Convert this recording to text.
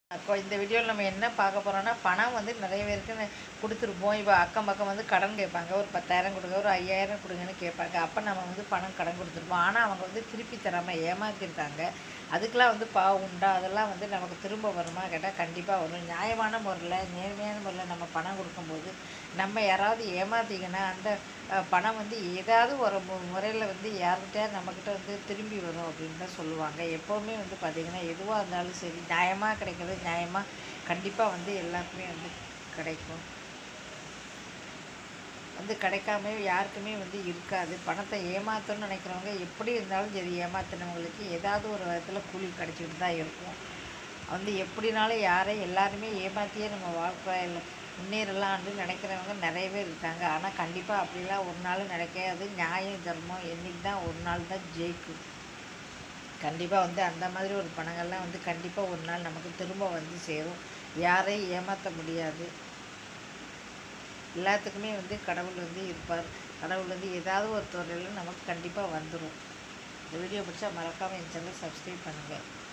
இப்போ இந்த வீடியோவில் நம்ம என்ன பார்க்க போகிறோம்னா பணம் வந்து நிறைய பேருக்கு ந- கொடுத்துருப்போம் இப்போ அக்கம் பக்கம் வந்து கடன் கேட்பாங்க ஒரு பத்தாயிரம் கொடுங்க ஒரு ஐயாயிரம் கொடுங்கன்னு கேட்பாங்க அப்போ நம்ம வந்து பணம் கடன் கொடுத்துருப்போம் ஆனால் அவங்க வந்து திருப்பி தராமல் ஏமாத்திருக்காங்க அதுக்கெலாம் வந்து பாவம் உண்டா அதெல்லாம் வந்து நமக்கு திரும்ப வருமா கேட்டால் கண்டிப்பாக வரும் நியாயமான முறையில் நேர்மையான முறையில் நம்ம பணம் கொடுக்கும்போது நம்ம யாராவது ஏமாத்திங்கன்னா அந்த அஹ், பணம் வந்து ஏதாவது ஒரு முறையில் வந்து யார்கிட்ட நம்மக்கிட்ட வந்து திரும்பி வரும் அப்படின்னு தான் சொல்லுவாங்க எப்போவுமே வந்து பார்த்திங்கன்னா எதுவாக இருந்தாலும் சரி நியாயமாக கிடைக்கிறது நியாயமாக கண்டிப்பாக வந்து எல்லாருக்குமே வந்து கிடைக்கும் வந்து கிடைக்காம யாருக்குமே வந்து இருக்காது பணத்தை ஏமாற்றணும்னு நினைக்கிறவங்க எப்படி இருந்தாலும் சரி ஏமாத்தினவங்களுக்கு ஏதாவது ஒரு விதத்தில் கூலி கிடைச்சிட்டு தான் இருக்கும் வந்து எப்படினாலும் யாரையும் எல்லாருமே ஏமாற்றியே நம்ம வாழ்க்கையில் முன்னேறலாம்னு நினைக்கிறவங்க நிறைய பேர் இருக்காங்க ஆனால் கண்டிப்பாக அப்படிலாம் ஒரு நாள் நடக்காது நியாயம் தர்மம் என்னைக்கு தான் ஒரு நாள் தான் ஜெயிக்கும் கண்டிப்பாக வந்து அந்த மாதிரி ஒரு பணங்கள்லாம் வந்து கண்டிப்பாக ஒரு நாள் நமக்கு திரும்ப வந்து சேரும் யாரையும் ஏமாற்ற முடியாது எல்லாத்துக்குமே வந்து கடவுள் வந்து இருப்பார் கடவுள் வந்து ஏதாவது ஒரு துறையில் நமக்கு கண்டிப்பாக வந்துடும் இந்த வீடியோ பிடிச்சா மறக்காமல் என் சேனல் சப்ஸ்கிரைப் பண்ணுங்கள்